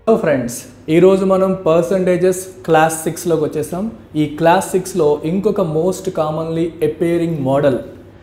hello friends ఈరోజు మనం percentages class సిక్స్లోకి వచ్చేసాం ఈ క్లాస్ సిక్స్లో ఇంకొక most commonly appearing model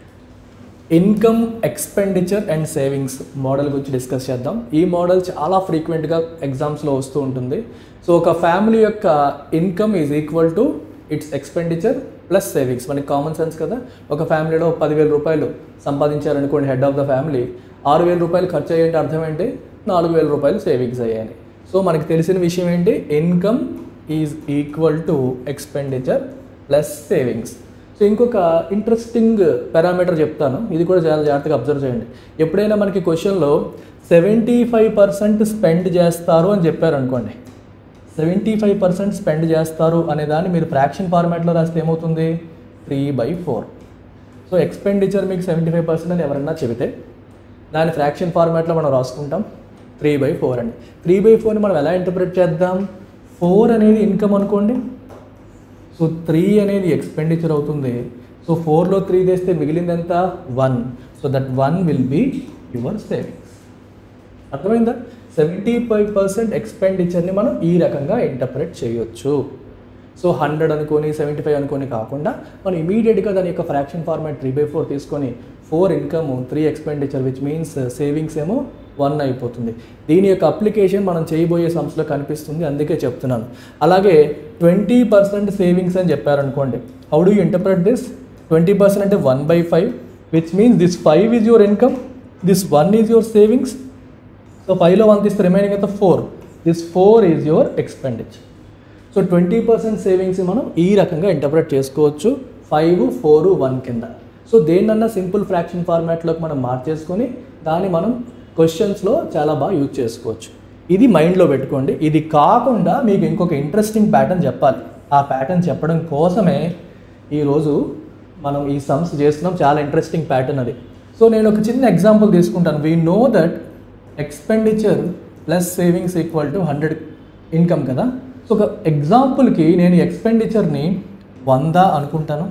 income expenditure and savings model గురించి డిస్కస్ చేద్దాం ఈ మోడల్ చాలా ఫ్రీక్వెంట్గా ఎగ్జామ్స్లో వస్తూ ఉంటుంది సో ఒక ఫ్యామిలీ యొక్క income is equal to its expenditure plus savings మనకి కామన్ సెన్స్ కదా ఒక ఫ్యామిలీలో పదివేల రూపాయలు సంపాదించారనుకోండి హెడ్ ఆఫ్ ద ఫ్యామిలీ ఆరు వేల రూపాయలు ఖర్చు అయ్యేంటి అర్థం ఏంటి నాలుగు వేల రూపాయలు సేవింగ్స్ అయ్యాయి సో మనకి తెలిసిన విషయం ఏంటి income is equal to expenditure plus savings so ఇంకొక ఇంట్రెస్టింగ్ పారామీటర్ చెప్తాను ఇది కూడా చాలా జాగ్రత్తగా అబ్జర్వ్ చేయండి ఎప్పుడైనా మనకి క్వశ్చన్లో సెవెంటీ ఫైవ్ పర్సెంట్ స్పెండ్ చేస్తారు అని చెప్పారు అనుకోండి సెవెంటీ ఫైవ్ పర్సెంట్ స్పెండ్ చేస్తారు అనే దాన్ని మీరు ఫ్రాక్షన్ ఫార్మాట్లో రాస్తే ఏమవుతుంది three by four so expenditure మీకు సెవెంటీ ఫైవ్ పర్సెంట్ అని ఎవరన్నా చెబితే దాని ఫ్రాక్షన్ ఫార్మాట్లో మనం రాసుకుంటాం త్రీ బై ఫోర్ అండి త్రీ బై ఫోర్ని మనం ఎలా ఇంటర్ప్రిట్ చేద్దాం ఫోర్ అనేది ఇన్కమ్ అనుకోండి సో త్రీ అనేది ఎక్స్పెండిచర్ అవుతుంది సో ఫోర్లో త్రీ తెస్తే మిగిలింది ఎంత one so that one will be your savings అర్థమైందా సెవెంటీ ఫైవ్ పర్సెంట్ ఎక్స్పెండిచర్ని మనం ఈ రకంగా ఇంటర్ప్రెట్ చేయొచ్చు సో హండ్రెడ్ అనుకొని సెవెంటీ ఫైవ్ అనుకొని కాకుండా మనం ఇమీడియట్గా దాని యొక్క fraction format three by four తీసుకొని four income three expenditure which means savings ఏమో వన్ అయిపోతుంది దీని యొక్క అప్లికేషన్ మనం చేయబోయే సంస్థలో కనిపిస్తుంది అందుకే చెప్తున్నాను అలాగే ట్వంటీ పర్సెంట్ సేవింగ్స్ అని చెప్పారనుకోండి how do you interpret this twenty percent అంటే one by five which means this five is your income this one is your savings so ఫైవ్లో వన్ తీస్తే రిమైనింగ్ అయితే four this four is your expenditure so twenty percent savings మనం ఈ రకంగా ఇంటర్ప్రెట్ చేసుకోవచ్చు five four one కింద so దేన్నన్నా సింపుల్ ఫ్రాక్షన్ ఫార్మాట్లోకి మనం మార్చేసుకొని దాన్ని మనం క్వశ్చన్స్లో చాలా బాగా యూజ్ చేసుకోవచ్చు ఇది మైండ్లో పెట్టుకోండి ఇది కాకుండా మీకు ఇంకొక ఇంట్రెస్టింగ్ ప్యాటర్న్ చెప్పాలి ఆ ప్యాటర్న్ చెప్పడం కోసమే ఈరోజు మనం ఈ సమ్స్ చేస్తున్నాం చాలా ఇంట్రెస్టింగ్ ప్యాటర్న్ అది సో నేను ఒక చిన్న ఎగ్జాంపుల్ తీసుకుంటాను we know that expenditure plus savings equal to hundred income కదా సో ఒక ఎగ్జాంపుల్కి నేను ఎక్స్పెండిచర్ని వంద అనుకుంటాను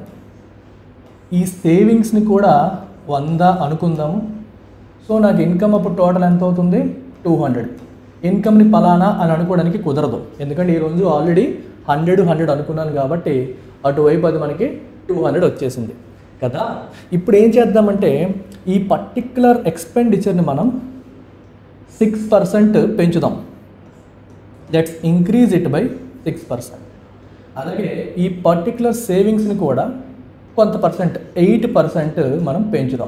ఈ సేవింగ్స్ని కూడా వంద అనుకుందాము సో నాకు ఇన్కమ్ అప్పుడు టోటల్ ఎంత అవుతుంది టూ హండ్రెడ్ ఇన్కమ్ని పలానా అని అనుకోవడానికి కుదరదు ఎందుకంటే ఈరోజు ఆల్రెడీ హండ్రెడ్ హండ్రెడ్ అనుకున్నాను కాబట్టి అటువైపు అది మనకి టూ హండ్రెడ్ వచ్చేసింది కదా ఇప్పుడు ఏం చేద్దామంటే ఈ పర్టిక్యులర్ ఎక్స్పెండిచర్ని మనం సిక్స్ పర్సెంట్ పెంచుదాం let's increase it by six percent అలాగే ఈ పర్టిక్యులర్ సేవింగ్స్ని కూడా కొంత పర్సెంట్ ఎయిట్ పర్సెంట్ మనం పెంచుదాం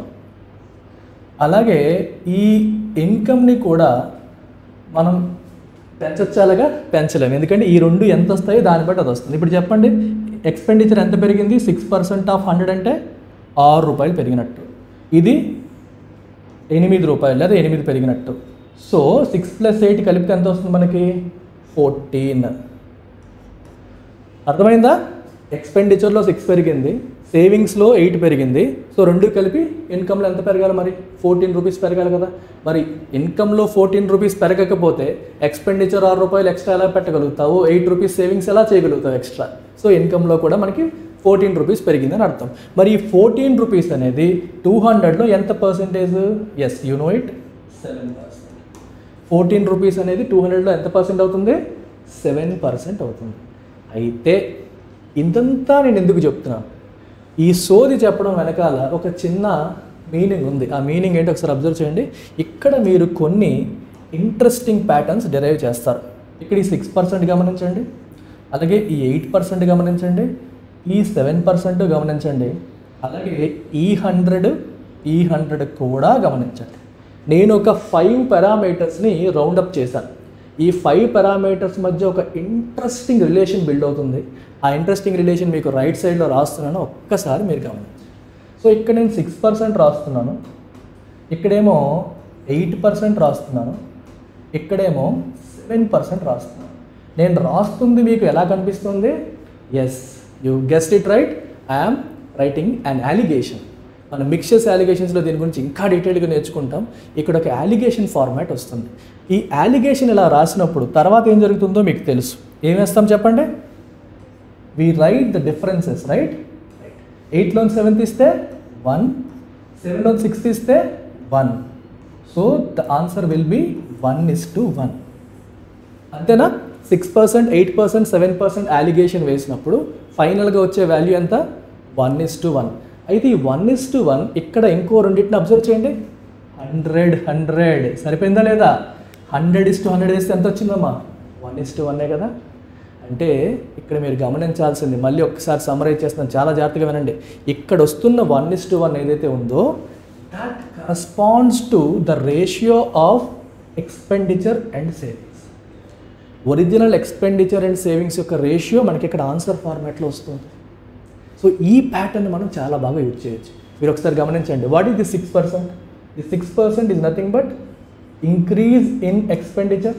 అలాగే ఈ ఇన్కమ్ని కూడా మనం పెంచొచ్చాలుగా పెంచలేము ఎందుకంటే ఈ రెండు ఎంత వస్తాయో దాన్ని బట్టి అది వస్తుంది ఇప్పుడు చెప్పండి ఎక్స్పెండిచర్ ఎంత పెరిగింది సిక్స్ పర్సెంట్ ఆఫ్ హండ్రెడ్ అంటే ఆరు రూపాయలు పెరిగినట్టు ఇది ఎనిమిది రూపాయలు లేదా ఎనిమిది పెరిగినట్టు సో సిక్స్ ప్లస్ ఎయిట్ కలిపితే ఎంత వస్తుంది మనకి ఫోర్టీన్ అర్థమైందా ఎక్స్పెండిచర్లో సిక్స్ పెరిగింది సేవింగ్స్లో ఎయిట్ పెరిగింది సో రెండు కలిపి ఇన్కమ్లో ఎంత పెరగాలి మరి ఫోర్టీన్ రూపీస్ పెరగాలి కదా మరి ఇన్కమ్లో ఫోర్టీన్ రూపీస్ పెరగకపోతే ఎక్స్పెండిచర్ ఆరు రూపాయలు ఎక్స్ట్రా ఎలా పెట్టగలుగుతావు ఎయిట్ రూపీస్ సేవింగ్స్ ఎలా చేయగలుగుతావు ఎక్స్ట్రా సో ఇన్కమ్లో కూడా మనకి ఫోర్టీన్ రూపీస్ పెరిగిందని అర్థం మరి ఈ ఫోర్టీన్ రూపీస్ అనేది టూ హండ్రెడ్లో ఎంత percentage as you know it seven percent fourteen rupees అనేది టూ హండ్రెడ్లో ఎంత పర్సెంట్ అవుతుంది సెవెన్ పర్సెంట్ అవుతుంది అయితే ఇంతంతా నేను ఎందుకు చెప్తున్నాను ఈ సోది చెప్పడం వెనకాల ఒక చిన్న మీనింగ్ ఉంది ఆ మీనింగ్ ఏంటో ఒకసారి అబ్జర్వ్ చేయండి ఇక్కడ మీరు కొన్ని ఇంట్రెస్టింగ్ ప్యాటర్న్స్ డెరైవ్ చేస్తారు ఇక్కడ ఈ సిక్స్ పర్సెంట్ గమనించండి అలాగే ఈ ఎయిట్ పర్సెంట్ గమనించండి ఈ సెవెన్ పర్సెంట్ గమనించండి అలాగే ఈ హండ్రెడ్ ఈ హండ్రెడ్ కూడా గమనించండి నేను ఒక ఫైవ్ పారామీటర్స్ని రౌండప్ చేశాను ఈ ఫైవ్ పారామీటర్స్ మధ్య ఒక ఇంట్రెస్టింగ్ రిలేషన్ బిల్డ్ అవుతుంది ఆ ఇంట్రెస్టింగ్ రిలేషన్ మీకు రైట్ సైడ్లో రాస్తున్నాను ఒక్కసారి మీరు గమనించండి సో ఇక్కడ నేను సిక్స్ పర్సెంట్ రాస్తున్నాను ఇక్కడేమో ఎయిట్ పర్సెంట్ రాస్తున్నాను ఇక్కడేమో సెవెన్ పర్సెంట్ రాస్తున్నాను నేను రాస్తుంది మీకు ఎలా కనిపిస్తుంది as you guessed it right I am writing an alligation మన మిక్చర్స్ అలిగేషన్స్లో దీని గురించి ఇంకా డీటెయిల్గా నేర్చుకుంటాం ఇక్కడ ఒక అలిగేషన్ ఫార్మాట్ వస్తుంది ఈ అలిగేషన్ ఇలా రాసినప్పుడు తర్వాత ఏం జరుగుతుందో మీకు తెలుసు ఏం వేస్తాం చెప్పండి we write the differences right ఎయిట్లో సెవెంత్ ఇస్తే వన్ సెవెన్లో సిక్స్త్ ఇస్తే one so the answer will be one is to one అంతేనా six percent eight percent seven percent alligation వేసినప్పుడు ఫైనల్గా వచ్చే వాల్యూ ఎంత వన్ ఇస్ టు వన్ అయితే ఈ వన్ ఇస్ టు వన్ ఇక్కడ ఇంకో రెండింటిని అబ్జర్వ్ చేయండి హండ్రెడ్ హండ్రెడ్ సరిపోయిందా లేదా హండ్రెడ్ ఇస్ టు హండ్రెడ్ వేస్తే ఎంత వచ్చిందమ్మా వన్ ఇస్ టు వన్నే కదా అంటే ఇక్కడ మీరు గమనించాల్సింది మళ్ళీ ఒకసారి సమరైజ్ చేస్తున్నాను చాలా జాగ్రత్తగా వినండి ఇక్కడ వస్తున్న వన్ ఇస్ టు వన్ ఏదైతే ఉందో that corresponds to the ratio of expenditure and savings original expenditure and savings యొక్క రేషియో మనకి ఇక్కడ ఆన్సర్ ఫార్మాట్లో వస్తుంది సో ఈ ప్యాటర్న్ మనం చాలా బాగా యూజ్ చేయొచ్చు మీరు ఒకసారి గమనించండి what is the six percent the six percent is nothing but increase in expenditure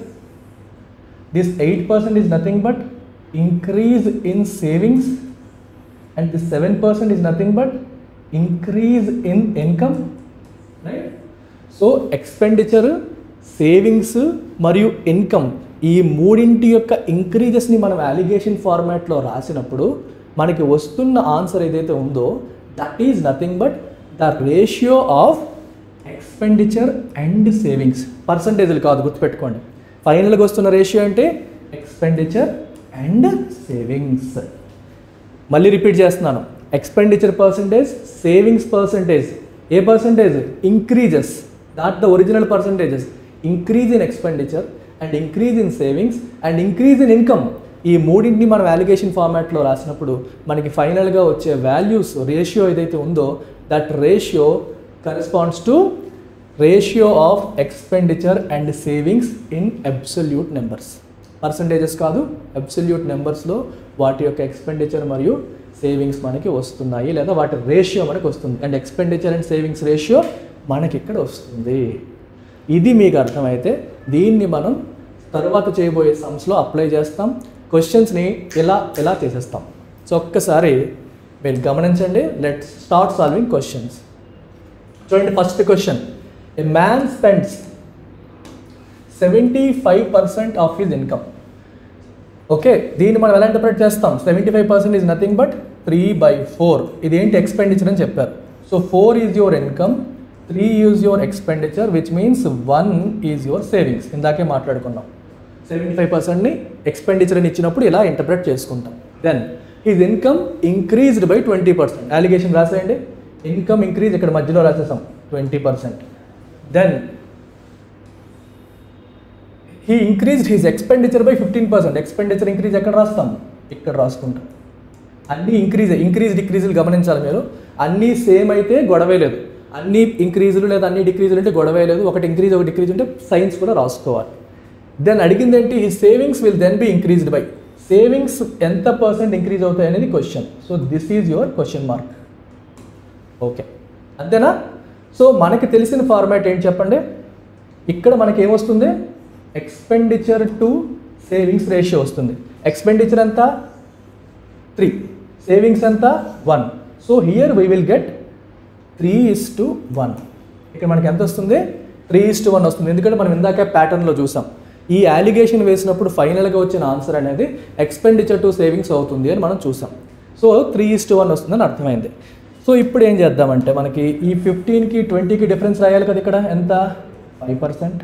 this eight percent is nothing but increase in savings and this seven percent is nothing but increase in income right so expenditure savings మరియు income ఈ మూడింటి యొక్క ఇంక్రీజెస్ని మనం allegation ఫార్మాట్లో రాసినప్పుడు మనకి వస్తున్న answer ఏదైతే ఉందో that is nothing but the ratio of expenditure and savings పర్సంటేజ్లు కాదు గుర్తుపెట్టుకోండి ఫైనల్గా వస్తున్న రేషియో అంటే ఎక్స్పెండిచర్ అండ్ సేవింగ్స్ మళ్ళీ రిపీట్ చేస్తున్నాను expenditure percentage savings percentage a percentage increases that the original percentages increase in expenditure and increase in savings and increase in income ఈ మూడింటిని మనం వాల్యుయేషన్ ఫార్మాట్లో రాసినప్పుడు మనకి ఫైనల్గా వచ్చే వాల్యూస్ రేషియో ఏదైతే ఉందో that ratio corresponds to ratio of expenditure and savings in absolute numbers percentages కాదు అబ్సల్యూట్ నెంబర్స్లో వాటి యొక్క ఎక్స్పెండిచర్ మరియు సేవింగ్స్ మనకి వస్తున్నాయి లేదా వాటి రేషియో మనకి వస్తుంది and expenditure and savings ratio మనకి ఇక్కడ వస్తుంది ఇది మీకు అర్థమైతే దీన్ని మనం తర్వాత చేయబోయే సమ్స్లో అప్లై చేస్తాం క్వశ్చన్స్ని ఎలా ఎలా చేసేస్తాం సో ఒక్కసారి మీరు గమనించండి లెట్ స్టార్ట్ సాల్వింగ్ క్వశ్చన్స్ చూడండి first question a man spends seventy five percent of his income okay దీన్ని మనం ఎలా ఇంటర్ప్రిట్ చేస్తాం seventy five percent is nothing but three by four ఇదేంటి ఎక్స్పెండిచర్ అని చెప్పారు so four is your income three is your expenditure which means one is your savings ఇందాకే మాట్లాడుకున్నాం seventy five పర్సెంట్ని expenditure అని ఇచ్చినప్పుడు ఇలా ఇంటర్ప్రిట్ చేసుకుంటాం then his income increased by twenty percent alligation రాసేయండి ఇన్కమ్ ఇంక్రీజ్ ఇక్కడ మధ్యలో రాసేసాం twenty percent then he increased his expenditure by fifteen percent expenditure increase ఎక్కడ రాస్తాం ఇక్కడ రాసుకుంటాం అన్నీ ఇంక్రీజ్ ఇంక్రీజ్ డిక్రీజులు గమనించాలి మీరు అన్నీ సేమ్ అయితే గొడవే లేదు అన్ని ఇంక్రీజులు లేదా అన్ని డిక్రీజులు అంటే గొడవే లేదు ఒకటి ఇంక్రీజ్ ఒకటి డిక్రీజ్ ఉంటే సైన్స్ కూడా రాసుకోవాలి దెన్ అడిగింది ఏంటి ఈ savings will then be increased by savings ఎంత పర్సెంట్ ఇంక్రీజ్ అవుతాయి అనేది question so this is your question mark okay అంతేనా సో మనకి తెలిసిన ఫార్మాట్ ఏంటి చెప్పండి ఇక్కడ మనకి ఏమొస్తుంది ఎక్స్పెండిచర్ టు సేవింగ్స్ రేషియో వస్తుంది ఎక్స్పెండిచర్ ఎంత త్రీ సేవింగ్స్ ఎంత one so here we will get three is to one ఇక్కడ మనకి ఎంత వస్తుంది త్రీ ఇస్ టు వన్ వస్తుంది ఎందుకంటే మనం ఇందాక ప్యాటర్న్లో చూసాం ఈ అలిగేషన్ వేసినప్పుడు ఫైనల్గా వచ్చిన ఆన్సర్ అనేది ఎక్స్పెండిచర్ టు సేవింగ్స్ అవుతుంది అని మనం చూసాం so three is to one వస్తుందని అర్థమైంది సో ఇప్పుడు ఏం చేద్దామంటే మనకి ఈ ఫిఫ్టీన్కి ట్వంటీకి డిఫరెన్స్ రాయాలి కదా ఇక్కడ ఎంత ఫైవ్ పర్సెంట్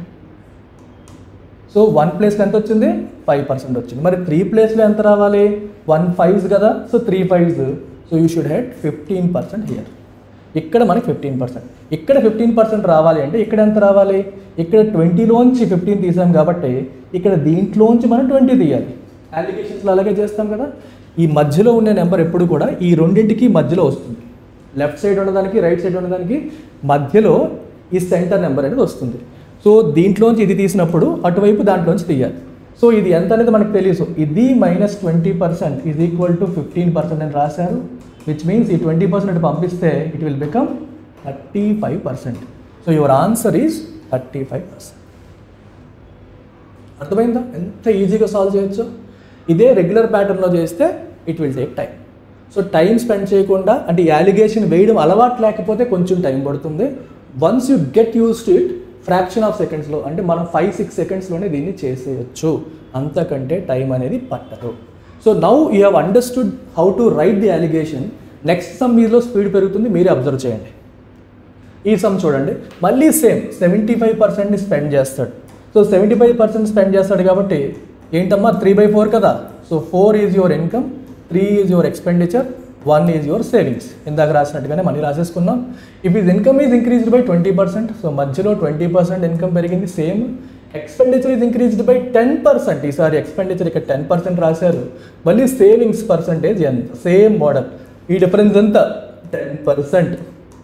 సో వన్ ప్లేస్లో ఎంత వచ్చింది ఫైవ్ పర్సెంట్ వచ్చింది మరి త్రీ ప్లేస్లో ఎంత రావాలి వన్ ఫైవ్స్ కదా so three fives so you should had fifteen percent here ఇక్కడ మనకి ఫిఫ్టీన్ పర్సెంట్ ఇక్కడ ఫిఫ్టీన్ పర్సెంట్ రావాలి అంటే ఇక్కడ ఎంత రావాలి ఇక్కడ ట్వంటీలోంచి ఫిఫ్టీన్ తీసాం కాబట్టి ఇక్కడ దీంట్లోంచి మనం ట్వంటీ తీయాలి అప్లికేషన్స్లో అలాగే చేస్తాం కదా ఈ మధ్యలో ఉన్న నెంబర్ ఎప్పుడు కూడా ఈ రెండింటికి మధ్యలో వస్తుంది లెఫ్ట్ సైడ్ ఉన్నదానికి రైట్ సైడ్ ఉన్నదానికి మధ్యలో ఈ సెంటర్ నెంబర్ అనేది వస్తుంది సో దీంట్లోంచి ఇది తీసినప్పుడు అటువైపు దాంట్లోంచి తీయాలి సో ఇది ఎంత అనేది మనకు తెలియదు ఇది minus twenty percent is equal to fifteen percent అని రాశారు విచ్ మీన్స్ ఈ ట్వంటీ పర్సెంట్ పంపిస్తే it will become thirty five percent so your answer is thirty five percent అర్థమైందా ఎంత ఈజీగా సాల్వ్ చేయొచ్చు ఇదే రెగ్యులర్ ప్యాటర్న్లో చేస్తే it will take time so time spend చేయకుండా అంటే ఈ అలిగేషన్ వేయడం అలవాటు లేకపోతే కొంచెం టైం పడుతుంది once you get use to it fraction of సెకండ్స్లో అంటే మనం ఫైవ్ సిక్స్ సెకండ్స్లోనే దీన్ని చేసేయచ్చు అంతకంటే టైం అనేది పట్టదు so now you have understood how to write the alligation next sum మీలో స్పీడ్ పెరుగుతుంది మీరే అబ్జర్వ్ చేయండి ఈ సమ్ చూడండి మళ్ళీ సేమ్ సెవెంటీ ఫైవ్ పర్సెంట్ని స్పెండ్ చేస్తాడు so seventy five percent spend చేస్తాడు కాబట్టి ఏంటమ్మా త్రీ బై ఫోర్ కదా so four is your income three is your expenditure one is your savings ఇందాక రాసినట్టుగానే మనీ రాసేసుకున్నాం if is income is increased by twenty percent so మధ్యలో ట్వంటీ పర్సెంట్ ఇన్కమ్ పెరిగింది same expenditure is increased by ten percent ఈసారి expenditure ఇక్కడ ten percent రాశారు మళ్ళీ సేవింగ్స్ పర్సంటేజ్ ఎంత సేమ్ మోడల్ ఈ డిఫరెన్స్ ఎంత టెన్ పర్సెంట్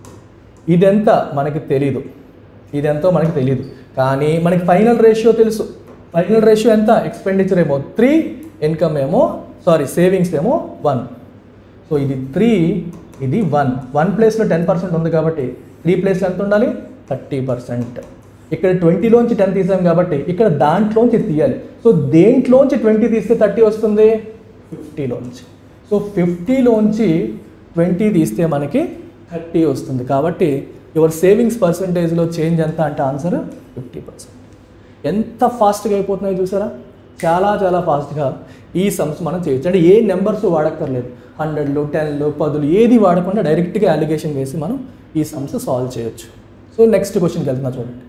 ఇదెంత మనకి తెలీదు ఇదెంతో మనకి తెలియదు కానీ మనకి ఫైనల్ రేషియో తెలుసు ఫైనల్ రేషియో ఎంత ఎక్స్పెండిచర్ ఏమో త్రీ ఇన్కమ్ ఏమో సారీ సేవింగ్స్ ఏమో వన్ సో ఇది త్రీ ఇది వన్ వన్ ప్లేస్లో టెన్ పర్సెంట్ ఉంది కాబట్టి త్రీ ప్లేస్లో ఎంత ఉండాలి థర్టీ పర్సెంట్ ఇక్కడ ట్వంటీలోంచి టెన్ తీసాం కాబట్టి ఇక్కడ దాంట్లోంచి తీయాలి సో దేంట్లోంచి ట్వంటీ తీస్తే థర్టీ వస్తుంది ఫిఫ్టీలోంచి సో ఫిఫ్టీలోంచి ట్వంటీ తీస్తే మనకి థర్టీ వస్తుంది కాబట్టి యువర్ సేవింగ్స్ పర్సంటేజ్లో చేంజ్ ఎంత అంటే ఆన్సర్ ఫిఫ్టీ పర్సెంట్ ఎంత ఫాస్ట్గా అయిపోతున్నాయో చూసారా చాలా చాలా ఫాస్ట్గా ఈ సమ్స్ మనం చేయొచ్చు అంటే ఏ నెంబర్స్ వాడక్కర్లేదు హండ్రెడ్లు టెన్లు పదులు ఏది వాడకుండా డైరెక్ట్గా అలిగేషన్ వేసి మనం ఈ సమ్స్ సాల్వ్ చేయొచ్చు సో నెక్స్ట్ క్వశ్చన్కి వెళ్తున్నా చూడండి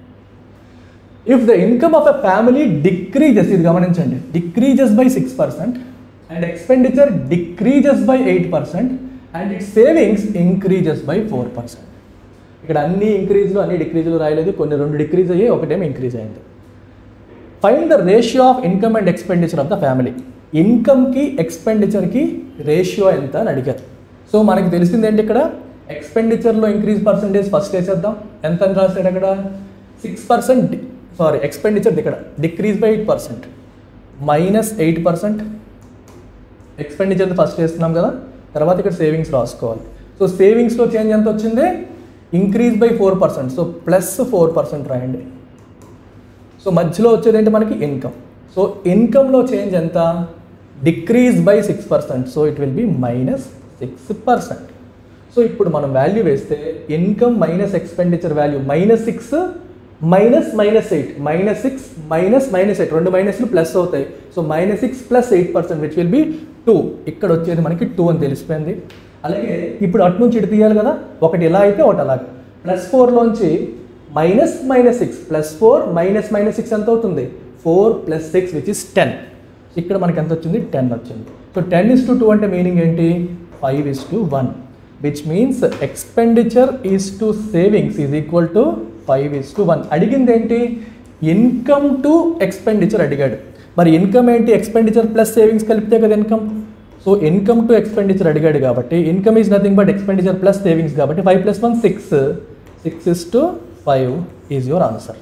if the income of a family decreases ఇది గమనించండి decreases by six percent and expenditure decreases by eight percent and it savings increases by four percent ఇక్కడ అన్ని ఇంక్రీజ్లు అన్ని డిక్రీజ్లు రాయలేదు కొన్ని రెండు డిక్రీజ్ అయ్యి ఒకటేమో ఇంక్రీజ్ అయింది find the ratio of income and expenditure of the family ఇన్కమ్కి ఎక్స్పెండిచర్కి రేషియో ఎంత అని అడిగారు సో మనకి తెలిసింది ఏంటి ఇక్కడ ఎక్స్పెండిచర్లో ఇంక్రీజ్ పర్సంటేజ్ ఫస్ట్ వేసేద్దాం ఎంత అని రాశాడు అక్కడ సిక్స్ పర్సెంట్ సారీ ఎక్స్పెండిచర్ ఇక్కడ decrease by eight percent minus eight percent expenditure first వేస్తున్నాం కదా తర్వాత ఇక్కడ సేవింగ్స్ రాసుకోవాలి సో సేవింగ్స్లో చేంజ్ ఎంత వచ్చింది increase by four percent so plus four percent రాయండి సో మధ్యలో వచ్చేది ఏంటి మనకి ఇన్కమ్ సో ఇన్కమ్లో చేంజ్ ఎంత decrease by six percent so it will be minus six percent so ఇప్పుడు మనం వాల్యూ వేస్తే income minus expenditure value minus six minus minus eight minus six minus minus eight రెండు మైనస్లు ప్లస్ అవుతాయి so minus six plus eight percent which will be two ఇక్కడ వచ్చేది మనకి two అని తెలిసిపోయింది అలాగే ఇప్పుడు అటు నుంచి ఇటు తీయాలి కదా ఒకటి ఇలా అయితే ఒకటి అలాగే ప్లస్ ఫోర్లోంచి minus minus six plus four minus minus six ఎంత అవుతుంది four plus six which is ten ఇక్కడ మనకి ఎంత వచ్చింది టెన్ వచ్చింది so ten is to two అంటే మీనింగ్ ఏంటి five is to one which means expenditure is to savings is equal to five is to one అడిగింది ఏంటి ఇన్కమ్ టు ఎక్స్పెండిచర్ అడిగాడు మరి ఇన్కమ్ ఏంటి ఎక్స్పెండిచర్ ప్లస్ సేవింగ్స్ కలిపితే కదా income so income to expenditure అడిగాడు కాబట్టి income is nothing but expenditure plus savings కాబట్టి five plus one six six is to five is your answer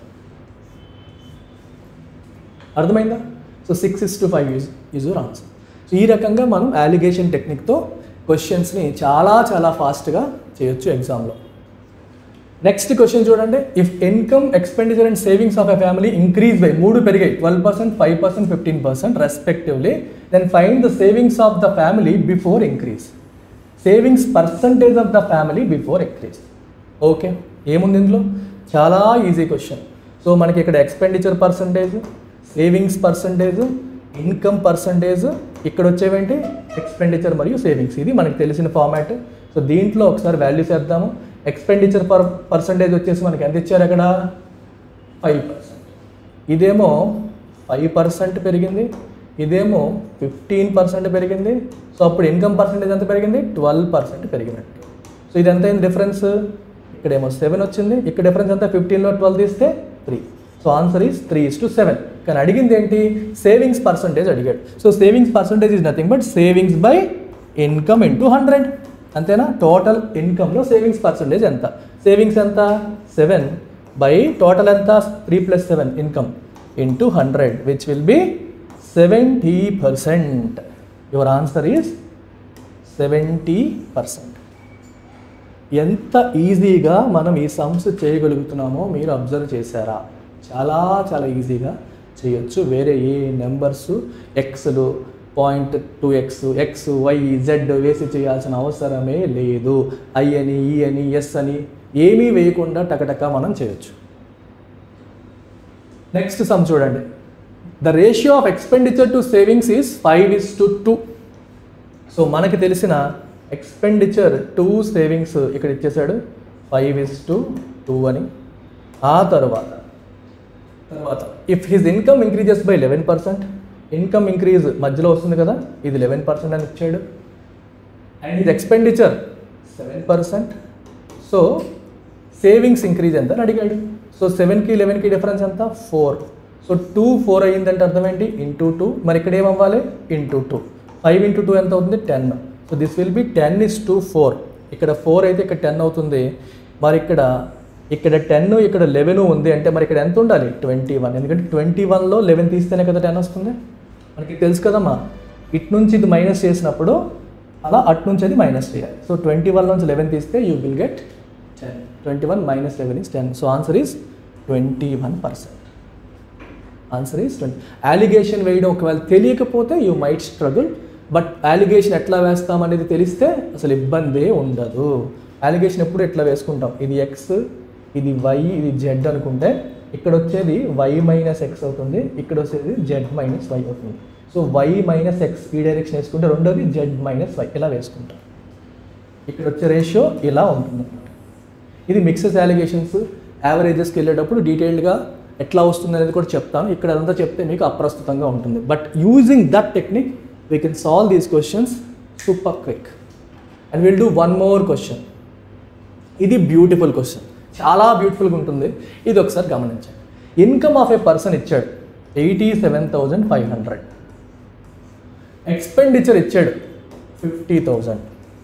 అర్థమైందా so six is to five is is your answer so ఈ రకంగా మనం allegation టెక్నిక్తో క్వశ్చన్స్ని చాలా చాలా ఫాస్ట్గా చేయొచ్చు ఎగ్జామ్లో నెక్స్ట్ క్వశ్చన్ చూడండి if income expenditure and savings of a family increase by మూడు పెరిగాయి twelve percent five percent fifteen percent respectively then find the savings of the family before increase savings percentage of the family before increase okay ఏముంది ఇందులో చాలా easy question so మనకి ఇక్కడ expenditure percentage savings percentage income percentage ఇక్కడ వచ్చేవేంటి expenditure మరియు savings ఇది మనకి తెలిసిన ఫార్మాట్ సో దీంట్లో ఒకసారి వాల్యూస్ వేద్దాము ఎక్స్పెండిచర్ పర్ పర్సంటేజ్ వచ్చేసి మనకి ఎంత ఇచ్చారు అక్కడ ఫైవ్ పర్సెంట్ ఇదేమో ఫైవ్ పర్సెంట్ పెరిగింది ఇదేమో ఫిఫ్టీన్ పర్సెంట్ పెరిగింది సో అప్పుడు ఇన్కమ్ పర్సెంటేజ్ ఎంత పెరిగింది ట్వెల్వ్ పర్సెంట్ పెరిగినట్టు సో ఇది ఎంత అయింది డిఫరెన్స్ ఇక్కడేమో సెవెన్ వచ్చింది ఇక్కడ డిఫరెన్స్ ఎంత ఫిఫ్టీన్లో ట్వెల్వ్ తీస్తే three so answer is three is to seven కానీ అడిగింది ఏంటి సేవింగ్స్ పర్సంటేజ్ అడిగాడు so savings percentage is nothing but savings by income into hundred అంతేనా టోటల్ ఇన్కమ్లో సేవింగ్స్ పర్సంటేజ్ ఎంత సేవింగ్స్ ఎంత సెవెన్ బై టోటల్ ఎంత three plus seven income into hundred which will be seventy percent your answer is seventy percent ఎంత ఈజీగా మనం ఈ sums చేయగలుగుతున్నామో మీరు అబ్జర్వ్ చేశారా చాలా చాలా ఈజీగా చేయొచ్చు వేరే ఏ నెంబర్స్ ఎక్స్లు point two x x y z వేసి చేయాల్సిన అవసరమే లేదు ఐ అని ఈ అని ఎస్ అని ఏమీ వేయకుండా టకటక మనం చేయొచ్చు నెక్స్ట్ సమ్ చూడండి the ratio of expenditure to savings is five is to two so మనకి తెలిసిన ఎక్స్పెండిచర్ టు సేవింగ్స్ ఇక్కడ ఇచ్చేసాడు ఫైవ్ ఇస్ టు టూ అని ఆ తర్వాత తర్వాత if his income increases by eleven percent income increase మధ్యలో వస్తుంది కదా ఇది లెవెన్ పర్సెంట్ అని ఇచ్చాడు అండ్ ఇది expenditure seven percent so savings increase ఎంత అని అడిగాడు సో సెవెన్కి లెవెన్కి డిఫరెన్స్ ఎంత ఫోర్ సో టూ ఫోర్ అయ్యిందంటే అర్థం ఏంటి ఇంటూ టూ మరి ఇక్కడ ఏమవ్వాలి into two five into two ఎంత అవుతుంది ten so this will be ten is to four ఇక్కడ ఫోర్ అయితే ఇక్కడ టెన్ అవుతుంది మరి ఇక్కడ ఇక్కడ టెన్ ఇక్కడ లెవెన్ ఉంది అంటే మరి ఇక్కడ ఎంత ఉండాలి ట్వంటీ వన్ ఎందుకంటే ట్వంటీ వన్లో లెవెన్ తీస్తేనే కదా టెన్ వస్తుంది మనకి తెలుసు కదమ్మా ఇటు నుంచి ఇది మైనస్ చేసినప్పుడు అలా అటు నుంచి అది మైనస్ చేయాలి సో ట్వంటీ వన్ నుంచి లెవెన్ తీస్తే you will get ten twenty one minus eleven is ten so answer is twenty one percent answer is twenty alligation వేయడం ఒకవేళ తెలియకపోతే you might struggle but alligation ఎట్లా వేస్తాం అనేది తెలిస్తే అసలు ఇబ్బందే ఉండదు అలిగేషన్ ఎప్పుడు ఎట్లా వేసుకుంటాం ఇది ఎక్స్ ఇది వై ఇది జెడ్ అనుకుంటే ఇక్కడ వచ్చేది వై మైనస్ ఎక్స్ అవుతుంది ఇక్కడ వచ్చేది జెడ్ మైనస్ వై అవుతుంది సో వై మైనస్ ఎక్స్ ఈ డైరెక్షన్ వేసుకుంటే రెండోది జెడ్ మైనస్ వై ఇలా వేసుకుంటాం ఇక్కడ వచ్చే రేషియో ఇలా ఉంటుంది ఇది మిక్సెస్ అలిగేషన్స్ యావరేజెస్కి వెళ్ళేటప్పుడు డీటెయిల్డ్గా ఎట్లా వస్తుంది అనేది కూడా చెప్తాను ఇక్కడ అదంతా చెప్తే మీకు అప్రస్తుతంగా ఉంటుంది but using that technique we can solve these questions super quick and will do one more question ఇది బ్యూటిఫుల్ క్వశ్చన్ చాలా బ్యూటిఫుల్గా ఉంటుంది ఇది ఒకసారి గమనించండి ఇన్కమ్ ఆఫ్ ఏ పర్సన్ ఇచ్చాడు eighty seven thousand five hundred expenditure ఇచ్చాడు ఫిఫ్టీ థౌజండ్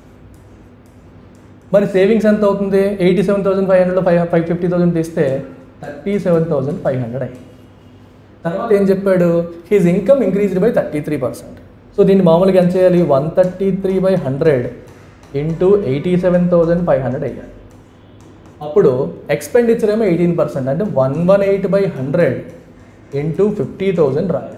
మరి సేవింగ్స్ ఎంత అవుతుంది ఎయిటీ సెవెన్ థౌసండ్ ఫైవ్ హండ్రెడ్లో ఫైవ్ ఫైవ్ ఫిఫ్టీ థౌసండ్ తీస్తే thirty seven thousand five hundred అయ్యి తర్వాత ఏం చెప్పాడు he's income increased by thirty three percent so దీన్ని మామూలుగా ఎంత చేయాలి one thirty three by hundred into eighty seven thousand five hundred అయ్యాలి అప్పుడు ఎక్స్పెండిచర్ ఏమో ఎయిటీన్ పర్సెంట్ అంటే one one eight by hundred into fifty thousand రాయాలి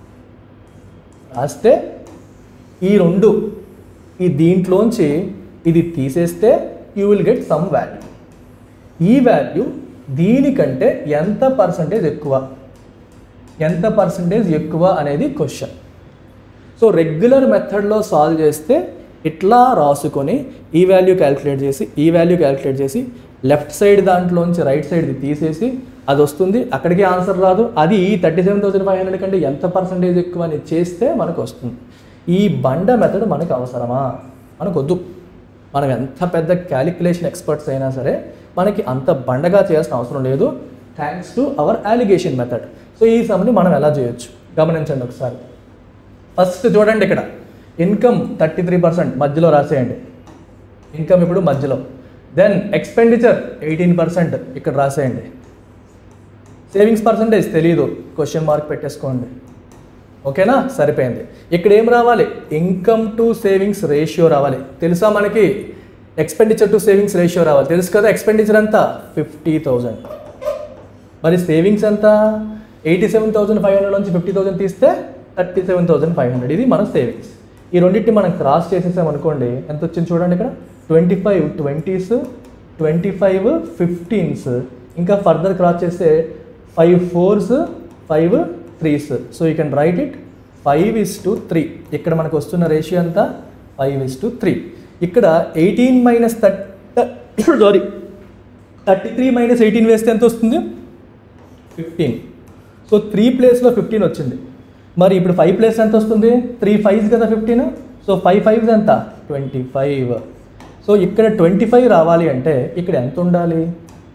రాస్తే ఈ రెండు ఈ దీంట్లోంచి ఇది తీసేస్తే you will get some value ఈ వాల్యూ దీనికంటే ఎంత పర్సంటేజ్ ఎక్కువ ఎంత పర్సంటేజ్ ఎక్కువ అనేది క్వశ్చన్ సో రెగ్యులర్ మెథడ్లో సాల్వ్ చేస్తే ఇట్లా రాసుకొని ఈ వాల్యూ క్యాలిక్యులేట్ చేసి ఈ వాల్యూ క్యాలిక్యులేట్ చేసి లెఫ్ట్ సైడ్ దాంట్లోంచి రైట్ సైడ్ది తీసేసి అది వస్తుంది అక్కడికి ఆన్సర్ రాదు అది ఈ thirty seven thousand five hundred కంటే ఎంత పర్సంటేజ్ ఎక్కువ అని చేస్తే మనకు వస్తుంది ఈ బండ మెథడ్ మనకు అవసరమా మనకు వద్దు మనం ఎంత పెద్ద క్యాలిక్యులేషన్ ఎక్స్పర్ట్స్ అయినా సరే మనకి అంత బండగా చేయాల్సిన అవసరం లేదు thanks to our alligation method so ఈ సమ్ని మనం ఎలా చేయొచ్చు గమనించండి ఒకసారి ఫస్ట్ చూడండి ఇక్కడ ఇన్కమ్ థర్టీ త్రీ పర్సెంట్ మధ్యలో రాసేయండి ఇన్కమ్ ఇప్పుడు మధ్యలో దెన్ ఎక్స్పెండిచర్ ఎయిటీన్ పర్సెంట్ ఇక్కడ రాసేయండి సేవింగ్స్ పర్సంటేజ్ తెలియదు క్వశ్చన్ మార్క్ పెట్టేసుకోండి ఓకేనా సరిపోయింది ఇక్కడ ఏం రావాలి ఇన్కమ్ టు సేవింగ్స్ రేషియో రావాలి తెలుసా మనకి ఎక్స్పెండిచర్ టు సేవింగ్స్ రేషియో రావాలి తెలుసు కదా ఎక్స్పెండిచర్ ఎంత ఫిఫ్టీ థౌజండ్ మరి సేవింగ్స్ ఎంత eighty seven thousand five hundred నుంచి ఫిఫ్టీ థౌసండ్ తీస్తే thirty seven thousand five hundred ఇది మన సేవింగ్స్ ఈ రెండింటిని మనం క్రాస్ చేసేసాం అనుకోండి ఎంత వచ్చింది చూడండి ఇక్కడ twenty five twenties twenty five fifteens ఇంకా ఫర్దర్ క్రాస్ చేస్తే five fours five threes so you can write it five is to three ఇక్కడ మనకు వస్తున్న రేషియో ఎంత ఫైవ్ ఇస్ టు త్రీ ఇక్కడ eighteen minus thirty sorry thirty three minus eighteen వేస్తే ఎంత వస్తుంది ఫిఫ్టీన్ సో త్రీ ప్లేస్లో ఫిఫ్టీన్ వచ్చింది మరి ఇప్పుడు ఫైవ్ ప్లేస్ ఎంత వస్తుంది త్రీ ఫైవ్స్ కదా ఫిఫ్టీన్ సో ఫైవ్ ఫైవ్స్ ఎంత ట్వంటీ ఫైవ్ సో ఇక్కడ ట్వంటీ ఫైవ్ రావాలి అంటే ఇక్కడ ఎంత ఉండాలి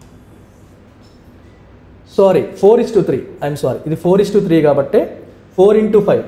sorry four is to three I'm sorry ఇది ఫోర్ ఇస్ టు త్రీ కాబట్టి ఫోర్ ఇంటూ ఫైవ్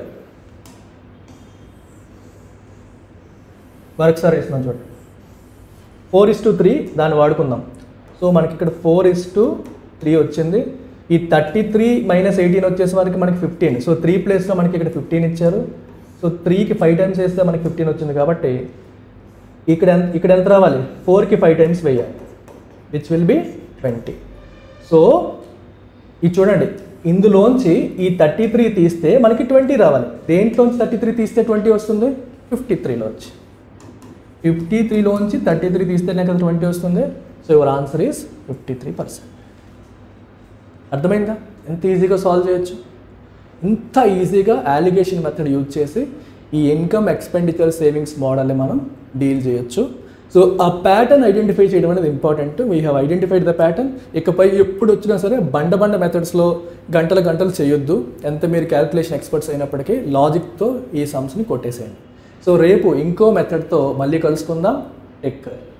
మరొకసారి వేస్తున్నాం చూడండి ఫోర్ ఇస్ టు త్రీ దాన్ని వాడుకుందాం సో మనకి ఇక్కడ ఫోర్ ఇస్ టు త్రీ వచ్చింది ఈ థర్టీ త్రీ మైనస్ ఎయిటీన్ వచ్చేసి వరకు మనకి ఫిఫ్టీన్ సో త్రీ ప్లేస్లో మనకి ఇక్కడ ఫిఫ్టీన్ ఇచ్చారు సో త్రీకి ఫైవ్ టైమ్స్ వేస్తే మనకి ఫిఫ్టీన్ వచ్చింది కాబట్టి ఇక్కడ ఎంత ఇక్కడ ఎంత రావాలి ఫోర్కి ఫైవ్ టైమ్స్ వేయాలి which will be twenty so ఇది చూడండి ఇందులోంచి ఈ థర్టీ త్రీ తీస్తే మనకి ట్వంటీ రావాలి దేంట్లోంచి థర్టీ త్రీ తీస్తే ట్వంటీ వస్తుంది ఫిఫ్టీ త్రీలోంచి ఫిఫ్టీ త్రీలోంచి థర్టీ త్రీ తీస్తేనే కదా ట్వంటీ వస్తుంది so your answer is fifty three percent అర్థమైందా ఎంత ఈజీగా సాల్వ్ చేయొచ్చు ఇంత ఈజీగా అలిగేషన్ మెథడ్ యూజ్ చేసి ఈ ఇన్కమ్ ఎక్స్పెండిచర్ సేవింగ్స్ మోడల్ని మనం డీల్ చేయొచ్చు సో ఆ ప్యాటర్న్ ఐడెంటిఫై చేయడం అనేది important we have identified the pattern ఇకపై ఎప్పుడు వచ్చినా సరే బండ బండ మెథడ్స్లో గంటల గంటలు చేయొద్దు ఎంత మీరు క్యాల్కులేషన్ ఎక్స్పర్ట్స్ అయినప్పటికీ లాజిక్తో ఈ సమ్స్ని కొట్టేసేయండి సో రేపు ఇంకో మెథడ్తో మళ్ళీ కలుసుకుందాం టెక్